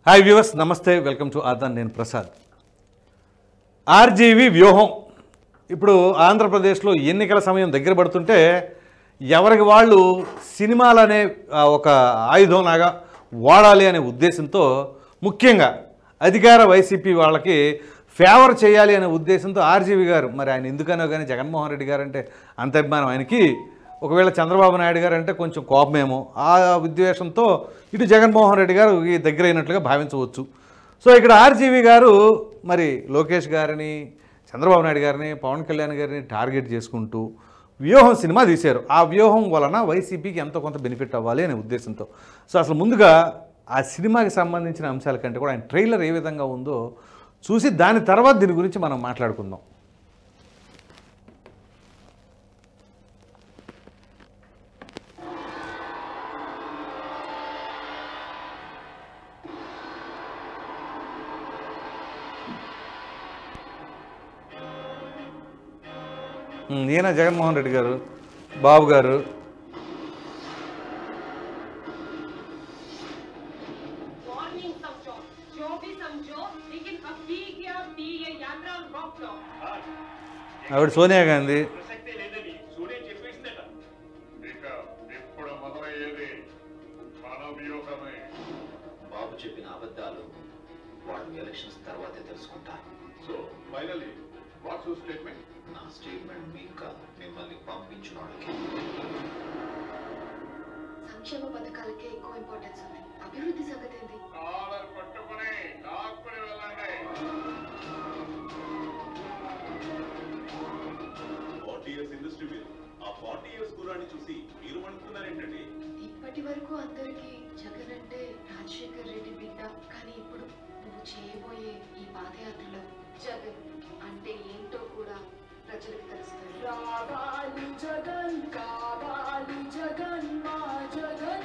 hi viewers నమస్తే welcome to Aadhan నేను Prasad RGV వ్యూహం ఇప్పుడు ఆంధ్రప్రదేశ్లో ఎన్నికల సమయం దగ్గర పడుతుంటే ఎవరికి వాళ్ళు సినిమాలనే ఆ, ఒక ఆయుధంలాగా వాడాలి అనే ఉద్దేశంతో ముఖ్యంగా అధికార వైసీపీ వాళ్ళకి ఫేవర్ చేయాలి అనే ఉద్దేశంతో ఆర్జీవి గారు మరి ఆయన ఎందుకనో కానీ జగన్మోహన్ రెడ్డి గారు అంటే అంత అభిమానం ఆయనకి ఒకవేళ చంద్రబాబు నాయుడు గారు అంటే కొంచెం కోపమేమో ఆ ఉద్దేశంతో ఇటు జగన్మోహన్ రెడ్డి గారు ఈ దగ్గర అయినట్లుగా భావించవచ్చు సో ఇక్కడ ఆర్జీవి గారు మరి లోకేష్ గారిని చంద్రబాబు నాయుడు గారిని పవన్ కళ్యాణ్ గారిని టార్గెట్ చేసుకుంటూ వ్యూహం సినిమా తీశారు ఆ వ్యూహం వలన వైసీపీకి ఎంతో కొంత బెనిఫిట్ అవ్వాలి అనే ఉద్దేశంతో సో అసలు ముందుగా ఆ సినిమాకి సంబంధించిన అంశాల కంటే కూడా ఆయన ట్రైలర్ ఏ విధంగా ఉందో చూసి దాని తర్వాత దీని గురించి మనం మాట్లాడుకుందాం ఉమ్, ఈయన జగన్మోహన్ రెడ్డి గారు బాబు గారు वार्निंग समझो जो भी समझो लेकिन अब पी गया पी ये यात्रा रोक लो ఆవిడ సోనియా గాంధీ ప్రసక్తే లేదని సూర్య చెప్పేసిందట ఇక ఇప్పుడు మొదలయ్యేది మన వ్యూహమే బాబు చెప్పిన అబద్ధాలు వాళ్ళు ఎలక్షన్స్ తర్వాతే తెలుసుకుంటారు so finally what's your statement నా స్టేట్మెంట్ మీకు కాదు మిమ్మల్ని పంపించిన వాళ్ళకి సంక్షేమ పథకాలకే ఎక్కువ ఇంపార్టెన్స్ ఉంది అభివృద్ధి సంగతి ఏంటి కాలర్ పట్టుకుని లాక్కుని వెళ్ళండి ఫార్టీ ఇయర్స్ ఇండస్ట్రీ మీరు ఆ ఫార్టీ ఇయర్స్ గురాన్ని చూసి మీరు అనుకున్నారేంటండి ఇప్పటి వరకు అందరికి జగన్ అంటే రాజశేఖర్ రెడ్డి బిడ్డ కానీ ఇప్పుడు నువ్వు చేయబోయే ఈ పాదయాత్రలో జగన్ అంటే ఏంటో కూడా ప్రజలకు తెలుస్తుంది రావాలి జగన్ కావాలి జగన్ మా జగన్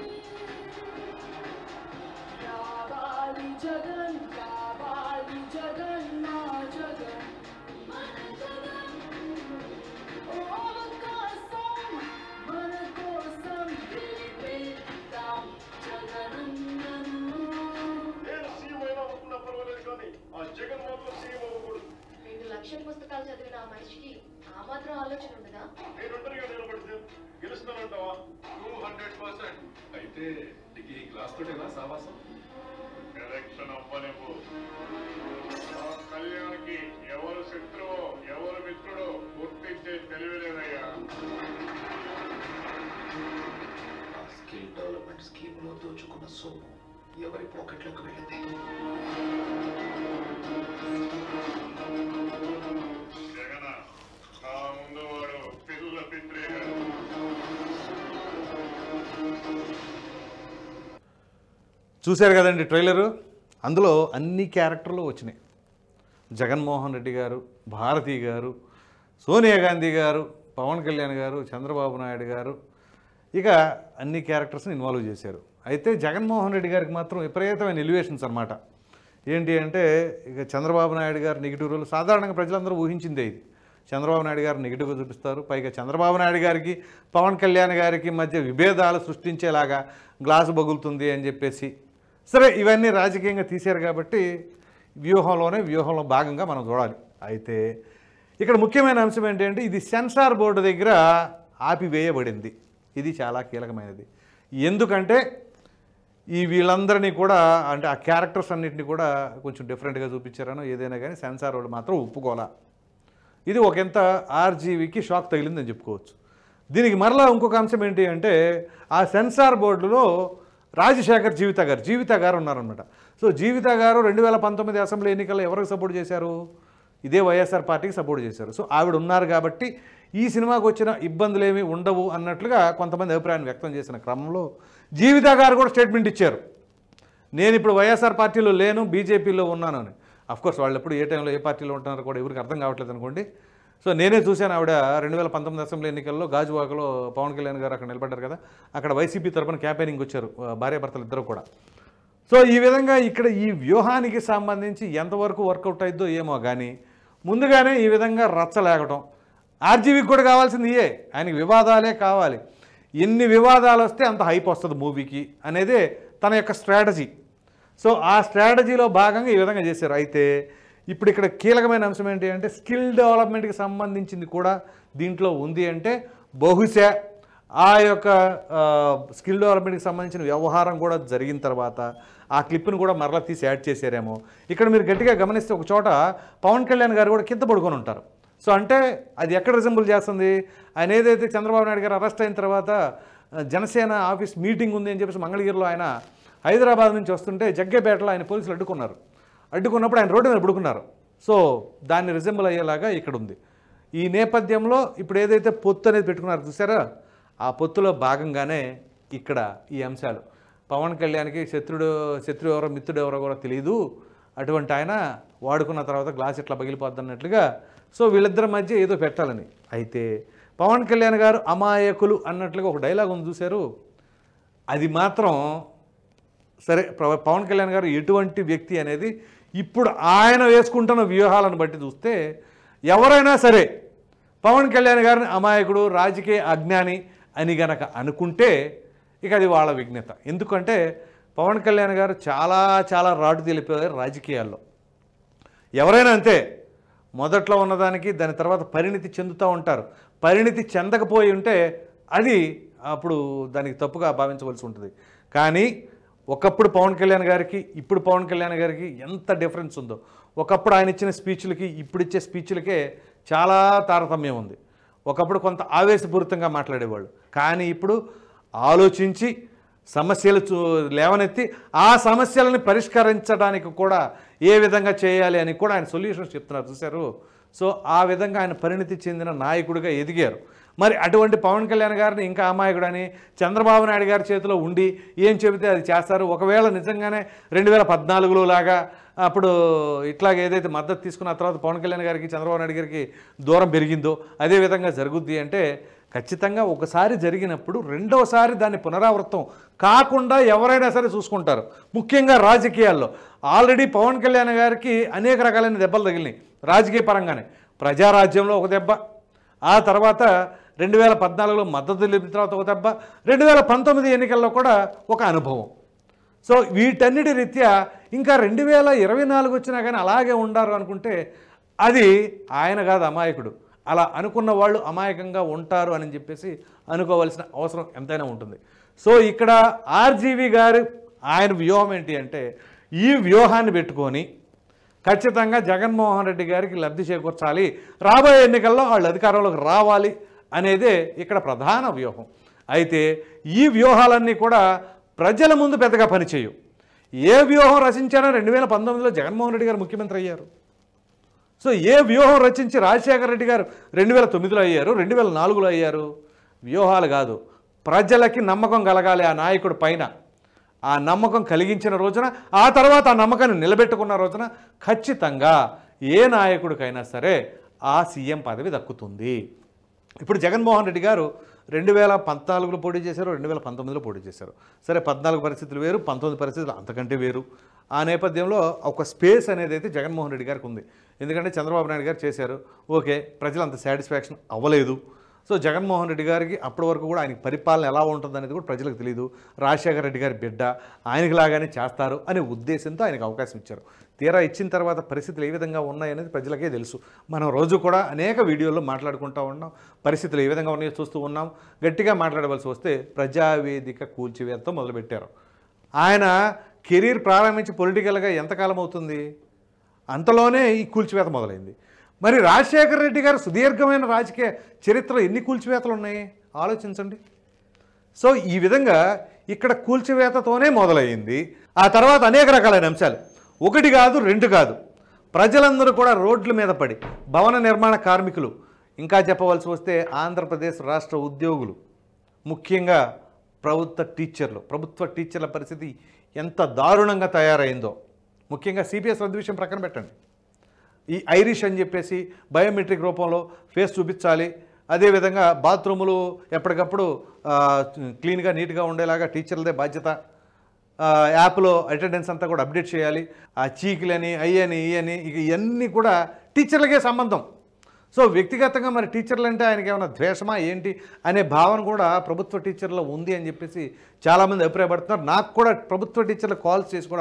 రావాలి జగన్ కావాలి జగన్ మా జగన్ మన జగన్ ఓ కోసం మన కోసం గెలిపేద్దాం జగనన్నను నేను సీఎం అయినా అనుకున్నా పర్వాలేదు కానీ ఆ జగన్ మాత్రం సీఎం అవ్వకూడదు రెండు లక్షల పుస్తకాలు చదివిన ఆ మనిషికి ఆ మాత్రం ఆలోచన ఉండదా నేను ఒంటరిగా నిలబడితే గెలుస్తానంటావా టూ హండ్రెడ్ పర్సెంట్ అయితే నీకు ఈ గ్లాస్ తోటేనా సావాసం ఎలక్షన్ అవ్వనివ్వు ఆ కళ్యాణ్కి ఎవరు శత్రువో ఎవరు మిత్రుడో గుర్తించే తెలివిలేదయ్యా ఆ స్కిల్ డెవలప్మెంట్ స్కీమ్లో దోచుకున్న సొమ్ము ఎవరి పాకెట్లోకి వెళ్ళింది జగన నా ముందు వాడు పిల్ల పిత్రే చూశారు కదండి ట్రైలరు అందులో అన్ని క్యారెక్టర్లు వచ్చినాయి జగన్మోహన్ రెడ్డి గారు భారతి గారు సోనియా గాంధీ గారు పవన్ కళ్యాణ్ గారు చంద్రబాబు నాయుడు గారు ఇక అన్ని క్యారెక్టర్స్ని ఇన్వాల్వ్ చేశారు అయితే జగన్మోహన్ రెడ్డి గారికి మాత్రం విపరీతమైన ఎలివేషన్స్ అనమాట ఏంటి అంటే ఇక చంద్రబాబు నాయుడు గారు నెగిటివ్ రోల్ సాధారణంగా ప్రజలందరూ ఊహించిందే ఇది చంద్రబాబు నాయుడు గారు నెగిటివ్గా చూపిస్తారు పైగా చంద్రబాబు నాయుడు గారికి పవన్ కళ్యాణ్ గారికి మధ్య విభేదాలు సృష్టించేలాగా గ్లాసు బగులుతుంది అని చెప్పేసి సరే ఇవన్నీ రాజకీయంగా తీశారు కాబట్టి వ్యూహంలోనే వ్యూహంలో భాగంగా మనం చూడాలి అయితే ఇక్కడ ముఖ్యమైన అంశం ఏంటంటే ఇది సెన్సార్ బోర్డు దగ్గర ఆపివేయబడింది ఇది చాలా కీలకమైనది ఎందుకంటే ఈ వీళ్ళందరినీ కూడా అంటే ఆ క్యారెక్టర్స్ అన్నింటినీ కూడా కొంచెం డిఫరెంట్గా చూపించారనో ఏదైనా కానీ సెన్సార్ వాళ్ళు మాత్రం ఒప్పుకోలా ఇది ఒకంత ఆర్జీవీకి షాక్ తగిలిందని చెప్పుకోవచ్చు దీనికి మరలా ఇంకొక అంశం ఏంటి అంటే ఆ సెన్సార్ బోర్డులో రాజశేఖర్ జీవిత గారు జీవిత గారు ఉన్నారనమాట సో జీవిత గారు రెండు వేల పంతొమ్మిది అసెంబ్లీ ఎన్నికల్లో ఎవరికి సపోర్ట్ చేశారు ఇదే వైఎస్ఆర్ పార్టీకి సపోర్ట్ చేశారు సో ఆవిడ ఉన్నారు కాబట్టి ఈ సినిమాకు వచ్చిన ఇబ్బందులు ఏమీ ఉండవు అన్నట్లుగా కొంతమంది అభిప్రాయాన్ని వ్యక్తం చేసిన క్రమంలో జీవిత గారు కూడా స్టేట్మెంట్ ఇచ్చారు నేను ఇప్పుడు వైఎస్ఆర్ పార్టీలో లేను బీజేపీలో ఉన్నాను అని కోర్స్ వాళ్ళు ఎప్పుడు ఏ టైంలో ఏ పార్టీలో ఉంటున్నారో కూడా ఎవరికి అర్థం కావట్లేదు అనుకోండి సో నేనే చూశాను ఆవిడ రెండు వేల పంతొమ్మిది అసెంబ్లీ ఎన్నికల్లో గాజువాకలో పవన్ కళ్యాణ్ గారు అక్కడ నిలబడ్డారు కదా అక్కడ వైసీపీ తరపున క్యాంపెయినింగ్ వచ్చారు ఆ, భార్యాభర్తలు ఇద్దరు కూడా సో ఈ విధంగా ఇక్కడ ఈ వ్యూహానికి సంబంధించి ఎంతవరకు వర్కౌట్ అయిద్దో ఏమో కానీ ముందుగానే ఈ విధంగా రచ్చలేగటం ఆర్జీవీకి కూడా కావాల్సింది ఇయే ఆయనకి వివాదాలే కావాలి ఎన్ని వివాదాలు వస్తే అంత హైప్ వస్తుంది మూవీకి అనేదే తన యొక్క స్ట్రాటజీ సో ఆ స్ట్రాటజీలో భాగంగా ఈ విధంగా చేశారు అయితే ఇప్పుడు ఇక్కడ కీలకమైన అంశం ఏంటి అంటే స్కిల్ డెవలప్మెంట్కి సంబంధించింది కూడా దీంట్లో ఉంది అంటే బహుశా ఆ యొక్క ఆ, స్కిల్ డెవలప్మెంట్కి సంబంధించిన వ్యవహారం కూడా జరిగిన తర్వాత ఆ క్లిప్ను కూడా మరలా తీసి యాడ్ చేశారేమో ఇక్కడ మీరు గట్టిగా గమనిస్తే ఒక చోట పవన్ కళ్యాణ్ గారు కూడా కింద పడుకొని ఉంటారు సో అంటే అది ఎక్కడ రిజంబుల్ చేస్తుంది ఆయన ఏదైతే చంద్రబాబు నాయుడు గారు అరెస్ట్ అయిన తర్వాత ఆ, జనసేన ఆఫీస్ మీటింగ్ ఉంది అని చెప్పేసి మంగళగిరిలో ఆయన హైదరాబాద్ నుంచి వస్తుంటే జగ్గేపేటలో ఆయన పోలీసులు అడ్డుకున్నారు అడ్డుకున్నప్పుడు ఆయన రోడ్డు మీద పడుకున్నారు సో దాన్ని రిజంబుల్ అయ్యేలాగా ఇక్కడ ఉంది ఈ నేపథ్యంలో ఇప్పుడు ఏదైతే పొత్తు అనేది పెట్టుకున్నారు చూసారా ఆ పొత్తులో భాగంగానే ఇక్కడ ఈ అంశాలు పవన్ కళ్యాణ్కి శత్రుడు శత్రువు ఎవరో మిత్రుడు ఎవరో కూడా తెలియదు అటువంటి ఆయన వాడుకున్న తర్వాత గ్లాస్ ఇట్లా పగిలిపోద్ది అన్నట్లుగా సో వీళ్ళిద్దరి మధ్య ఏదో పెట్టాలని అయితే పవన్ కళ్యాణ్ గారు అమాయకులు అన్నట్లుగా ఒక డైలాగ్ ఉంది చూశారు అది మాత్రం సరే ప్ర- పవన్ కళ్యాణ్ గారు ఎటువంటి వ్యక్తి అనేది ఇప్పుడు ఆయన వేసుకుంటున్న వ్యూహాలను బట్టి చూస్తే ఎవరైనా సరే పవన్ కళ్యాణ్ గారిని అమాయకుడు రాజకీయ అజ్ఞాని అని గనక అనుకుంటే ఇక అది వాళ్ళ విఘ్నత ఎందుకంటే పవన్ కళ్యాణ్ గారు చాలా చాలా రాటు తెలిపారు రాజకీయాల్లో ఎవరైనా అంతే మొదట్లో ఉన్నదానికి దాని తర్వాత పరిణితి చెందుతూ ఉంటారు పరిణితి చెందకపోయి ఉంటే అది అప్పుడు దానికి తప్పుగా భావించవలసి ఉంటుంది కానీ ఒకప్పుడు పవన్ కళ్యాణ్ గారికి ఇప్పుడు పవన్ కళ్యాణ్ గారికి ఎంత డిఫరెన్స్ ఉందో ఒకప్పుడు ఆయన ఇచ్చిన స్పీచ్లకి ఇప్పుడు ఇచ్చే స్పీచ్లకే చాలా తారతమ్యం ఉంది ఒకప్పుడు కొంత ఆవేశపూరితంగా మాట్లాడేవాళ్ళు కానీ ఇప్పుడు ఆలోచించి సమస్యలు చూ లేవనెత్తి ఆ సమస్యలను పరిష్కరించడానికి కూడా ఏ విధంగా చేయాలి అని కూడా ఆయన సొల్యూషన్స్ చెప్తున్నారు చూశారు సో ఆ విధంగా ఆయన పరిణితి చెందిన నాయకుడిగా ఎదిగారు మరి అటువంటి పవన్ కళ్యాణ్ గారిని ఇంకా అమాయకుడని చంద్రబాబు నాయుడు గారి చేతిలో ఉండి ఏం చెబితే అది చేస్తారు ఒకవేళ నిజంగానే రెండు వేల పద్నాలుగులో లాగా అప్పుడు ఇట్లాగ ఏదైతే మద్దతు తీసుకున్న తర్వాత పవన్ కళ్యాణ్ గారికి చంద్రబాబు నాయుడు గారికి దూరం పెరిగిందో అదే విధంగా జరుగుద్ది అంటే ఖచ్చితంగా ఒకసారి జరిగినప్పుడు రెండోసారి దాన్ని పునరావృతం కాకుండా ఎవరైనా సరే చూసుకుంటారు ముఖ్యంగా రాజకీయాల్లో ఆల్రెడీ పవన్ కళ్యాణ్ గారికి అనేక రకాలైన దెబ్బలు తగిలినాయి రాజకీయ పరంగానే ప్రజారాజ్యంలో ఒక దెబ్బ ఆ తర్వాత రెండు వేల పద్నాలుగులో మద్దతు తెలిపిన తర్వాత ఒక దెబ్బ రెండు వేల పంతొమ్మిది ఎన్నికల్లో కూడా ఒక అనుభవం సో వీటన్నిటి రీత్యా ఇంకా రెండు వేల ఇరవై నాలుగు వచ్చినా కానీ అలాగే ఉండారు అనుకుంటే అది ఆయన కాదు అమాయకుడు అలా అనుకున్న వాళ్ళు అమాయకంగా ఉంటారు అని చెప్పేసి అనుకోవాల్సిన అవసరం ఎంతైనా ఉంటుంది సో ఇక్కడ ఆర్జీవి గారు ఆయన వ్యూహం ఏంటి అంటే ఈ వ్యూహాన్ని పెట్టుకొని ఖచ్చితంగా జగన్మోహన్ రెడ్డి గారికి లబ్ధి చేకూర్చాలి రాబోయే ఎన్నికల్లో వాళ్ళు అధికారంలోకి రావాలి అనేదే ఇక్కడ ప్రధాన వ్యూహం అయితే ఈ వ్యూహాలన్నీ కూడా ప్రజల ముందు పెద్దగా పనిచేయవు ఏ వ్యూహం రచించారో రెండు వేల పంతొమ్మిదిలో జగన్మోహన్ రెడ్డి గారు ముఖ్యమంత్రి అయ్యారు సో ఏ వ్యూహం రచించి రాజశేఖర రెడ్డి గారు రెండు వేల తొమ్మిదిలో అయ్యారు రెండు వేల నాలుగులో అయ్యారు వ్యూహాలు కాదు ప్రజలకి నమ్మకం కలగాలి ఆ నాయకుడి పైన ఆ నమ్మకం కలిగించిన రోజున ఆ తర్వాత ఆ నమ్మకాన్ని నిలబెట్టుకున్న రోజున ఖచ్చితంగా ఏ నాయకుడికైనా సరే ఆ సీఎం పదవి దక్కుతుంది ఇప్పుడు జగన్మోహన్ రెడ్డి గారు రెండు వేల పద్నాలుగులో పోటీ చేశారు రెండు వేల పంతొమ్మిదిలో పోటీ చేశారు సరే పద్నాలుగు పరిస్థితులు వేరు పంతొమ్మిది పరిస్థితులు అంతకంటే వేరు ఆ నేపథ్యంలో ఒక స్పేస్ అనేది అయితే జగన్మోహన్ రెడ్డి గారికి ఉంది ఎందుకంటే చంద్రబాబు నాయుడు గారు చేశారు ఓకే ప్రజలు అంత సాటిస్ఫాక్షన్ అవ్వలేదు సో జగన్మోహన్ రెడ్డి గారికి అప్పటి వరకు కూడా ఆయనకి పరిపాలన ఎలా ఉంటుంది అనేది కూడా ప్రజలకు తెలియదు రాజశేఖర రెడ్డి గారి బిడ్డ ఆయనకి లాగానే చేస్తారు అనే ఉద్దేశంతో ఆయనకు అవకాశం ఇచ్చారు తీరా ఇచ్చిన తర్వాత పరిస్థితులు ఏ విధంగా ఉన్నాయనేది ప్రజలకే తెలుసు మనం రోజు కూడా అనేక వీడియోల్లో మాట్లాడుకుంటూ ఉన్నాం పరిస్థితులు ఏ విధంగా ఉన్నాయో చూస్తూ ఉన్నాం గట్టిగా మాట్లాడవలసి వస్తే ప్రజావేదిక కూల్చివేతతో మొదలుపెట్టారు ఆయన కెరీర్ ప్రారంభించి పొలిటికల్గా ఎంతకాలం అవుతుంది అంతలోనే ఈ కూల్చివేత మొదలైంది మరి రాజశేఖర రెడ్డి గారు సుదీర్ఘమైన రాజకీయ చరిత్రలో ఎన్ని కూల్చివేతలు ఉన్నాయి ఆలోచించండి సో ఈ విధంగా ఇక్కడ కూల్చివేతతోనే మొదలయ్యింది ఆ తర్వాత అనేక రకాలైన అంశాలు ఒకటి కాదు రెండు కాదు ప్రజలందరూ కూడా రోడ్ల మీద పడి భవన నిర్మాణ కార్మికులు ఇంకా చెప్పవలసి వస్తే ఆంధ్రప్రదేశ్ రాష్ట్ర ఉద్యోగులు ముఖ్యంగా ప్రభుత్వ టీచర్లు ప్రభుత్వ టీచర్ల పరిస్థితి ఎంత దారుణంగా తయారైందో ముఖ్యంగా సిపిఎస్ రద్దు విషయం ప్రక్కన పెట్టండి ఈ ఐరిష్ అని చెప్పేసి బయోమెట్రిక్ రూపంలో ఫేస్ చూపించాలి అదేవిధంగా బాత్రూములు ఎప్పటికప్పుడు ఆ, క్లీన్గా నీట్గా ఉండేలాగా టీచర్లదే బాధ్యత ఆ, యాప్లో అటెండెన్స్ అంతా కూడా అప్డేట్ చేయాలి ఆ చీకులని అయ్యని ఇయని ఇక ఇవన్నీ కూడా టీచర్లకే సంబంధం సో వ్యక్తిగతంగా మరి టీచర్లు అంటే ఆయనకి ఏమైనా ద్వేషమా ఏంటి అనే భావన కూడా ప్రభుత్వ టీచర్లో ఉంది అని చెప్పేసి చాలామంది అభిప్రాయపడుతున్నారు నాకు కూడా ప్రభుత్వ టీచర్లు కాల్స్ చేసి కూడా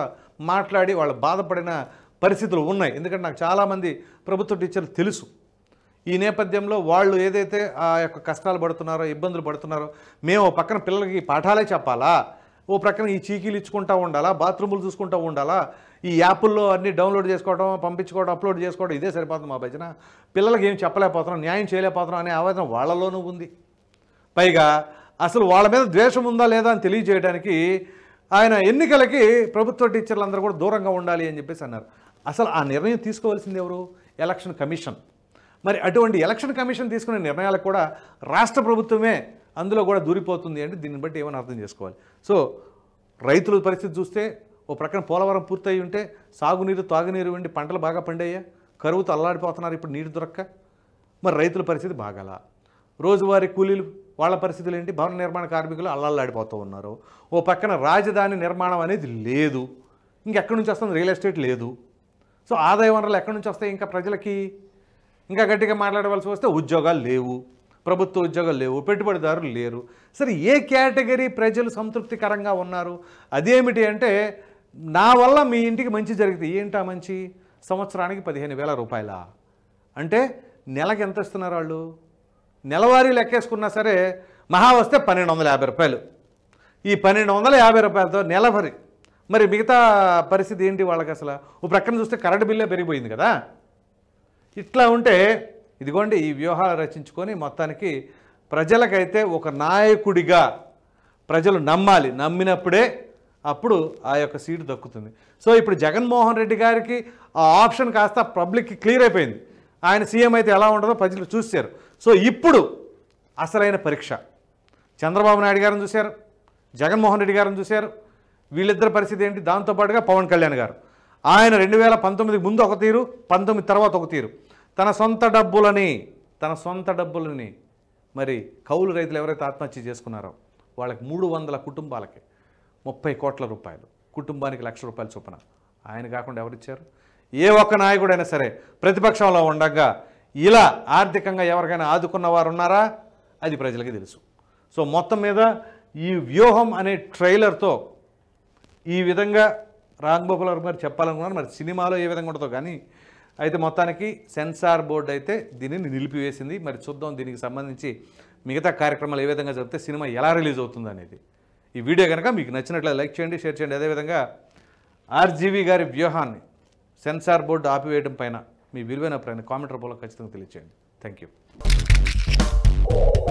మాట్లాడి వాళ్ళు బాధపడిన పరిస్థితులు ఉన్నాయి ఎందుకంటే నాకు చాలామంది ప్రభుత్వ టీచర్లు తెలుసు ఈ నేపథ్యంలో వాళ్ళు ఏదైతే ఆ యొక్క కష్టాలు పడుతున్నారో ఇబ్బందులు పడుతున్నారో మేము ఓ పక్కన పిల్లలకి పాఠాలే చెప్పాలా ఓ ప్రక్కన ఈ చీకీలు ఇచ్చుకుంటూ ఉండాలా బాత్రూములు చూసుకుంటూ ఉండాలా ఈ యాప్ల్లో అన్ని డౌన్లోడ్ చేసుకోవడం పంపించుకోవడం అప్లోడ్ చేసుకోవడం ఇదే సరిపోతుంది మా భజన పిల్లలకి ఏం చెప్పలేకపోతున్నాం న్యాయం చేయలేకపోతున్నాం అనే ఆవేదన వాళ్ళలోనూ ఉంది పైగా అసలు వాళ్ళ మీద ద్వేషం ఉందా లేదా అని తెలియజేయడానికి ఆయన ఎన్నికలకి ప్రభుత్వ టీచర్లు అందరూ కూడా దూరంగా ఉండాలి అని చెప్పేసి అన్నారు అసలు ఆ నిర్ణయం తీసుకోవాల్సింది ఎవరు ఎలక్షన్ కమిషన్ మరి అటువంటి ఎలక్షన్ కమిషన్ తీసుకునే నిర్ణయాలకు కూడా రాష్ట్ర ప్రభుత్వమే అందులో కూడా దూరిపోతుంది అంటే దీన్ని బట్టి ఏమైనా అర్థం చేసుకోవాలి సో రైతుల పరిస్థితి చూస్తే ఓ ప్రక్కన పోలవరం పూర్తయి ఉంటే సాగునీరు తాగునీరు ఉండి పంటలు బాగా పండాయా కరువుతో అల్లాడిపోతున్నారు ఇప్పుడు నీరు దొరక్క మరి రైతుల పరిస్థితి బాగాలా రోజువారీ కూలీలు వాళ్ళ పరిస్థితులు ఏంటి భవన నిర్మాణ కార్మికులు అల్లాడిపోతూ ఉన్నారు ఓ పక్కన రాజధాని నిర్మాణం అనేది లేదు ఇంకెక్కడి నుంచి వస్తుంది రియల్ ఎస్టేట్ లేదు సో ఆదాయ వనరులు ఎక్కడి నుంచి వస్తాయి ఇంకా ప్రజలకి ఇంకా గట్టిగా మాట్లాడవలసి వస్తే ఉద్యోగాలు లేవు ప్రభుత్వ ఉద్యోగాలు లేవు పెట్టుబడిదారులు లేరు సరే ఏ కేటగిరీ ప్రజలు సంతృప్తికరంగా ఉన్నారు అదేమిటి అంటే నా వల్ల మీ ఇంటికి మంచి జరిగితే ఏంటా మంచి సంవత్సరానికి పదిహేను వేల రూపాయల అంటే నెలకి ఎంత ఇస్తున్నారు వాళ్ళు నెలవారీ లెక్కేసుకున్నా సరే మహా వస్తే పన్నెండు వందల యాభై రూపాయలు ఈ పన్నెండు వందల యాభై రూపాయలతో నెలవరి మరి మిగతా పరిస్థితి ఏంటి వాళ్ళకి అసలు ఓ ప్రక్కన చూస్తే కరెంటు బిల్లే పెరిగిపోయింది కదా ఇట్లా ఉంటే ఇదిగోండి ఈ వ్యూహాలు రచించుకొని మొత్తానికి ప్రజలకైతే ఒక నాయకుడిగా ప్రజలు నమ్మాలి నమ్మినప్పుడే అప్పుడు ఆ యొక్క సీటు దక్కుతుంది సో ఇప్పుడు జగన్మోహన్ రెడ్డి గారికి ఆ ఆప్షన్ కాస్త పబ్లిక్కి క్లియర్ అయిపోయింది ఆయన సీఎం అయితే ఎలా ఉంటుందో ప్రజలు చూశారు సో ఇప్పుడు అసలైన పరీక్ష చంద్రబాబు నాయుడు గారిని చూశారు జగన్మోహన్ రెడ్డి గారిని చూశారు వీళ్ళిద్దరి పరిస్థితి ఏంటి దాంతోపాటుగా పవన్ కళ్యాణ్ గారు ఆయన రెండు వేల పంతొమ్మిదికి ముందు ఒక తీరు పంతొమ్మిది తర్వాత ఒక తీరు తన సొంత డబ్బులని తన సొంత డబ్బులని మరి కౌలు రైతులు ఎవరైతే ఆత్మహత్య చేసుకున్నారో వాళ్ళకి మూడు వందల కుటుంబాలకి ముప్పై కోట్ల రూపాయలు కుటుంబానికి లక్ష రూపాయలు చొప్పున ఆయన కాకుండా ఎవరిచ్చారు ఏ ఒక్క నాయకుడైనా సరే ప్రతిపక్షంలో ఉండగా ఇలా ఆర్థికంగా ఎవరికైనా ఆదుకున్న వారు ఉన్నారా అది ప్రజలకి తెలుసు సో మొత్తం మీద ఈ వ్యూహం అనే ట్రైలర్తో ఈ విధంగా రామ్ గోపాల్ వర్మ గారు చెప్పాలనుకున్నారు మరి సినిమాలో ఏ విధంగా ఉంటుందో కానీ అయితే మొత్తానికి సెన్సార్ బోర్డు అయితే దీనిని నిలిపివేసింది మరి చూద్దాం దీనికి సంబంధించి మిగతా కార్యక్రమాలు ఏ విధంగా జరిగితే సినిమా ఎలా రిలీజ్ అవుతుంది అనేది ఈ వీడియో కనుక మీకు నచ్చినట్లయితే లైక్ చేయండి షేర్ చేయండి అదేవిధంగా ఆర్జీవి గారి వ్యూహాన్ని సెన్సార్ బోర్డు ఆపివేయడం పైన మీ విలువైన అభిప్రాయాన్ని కామెంట్ రూపంలో ఖచ్చితంగా తెలియచేయండి థ్యాంక్ యూ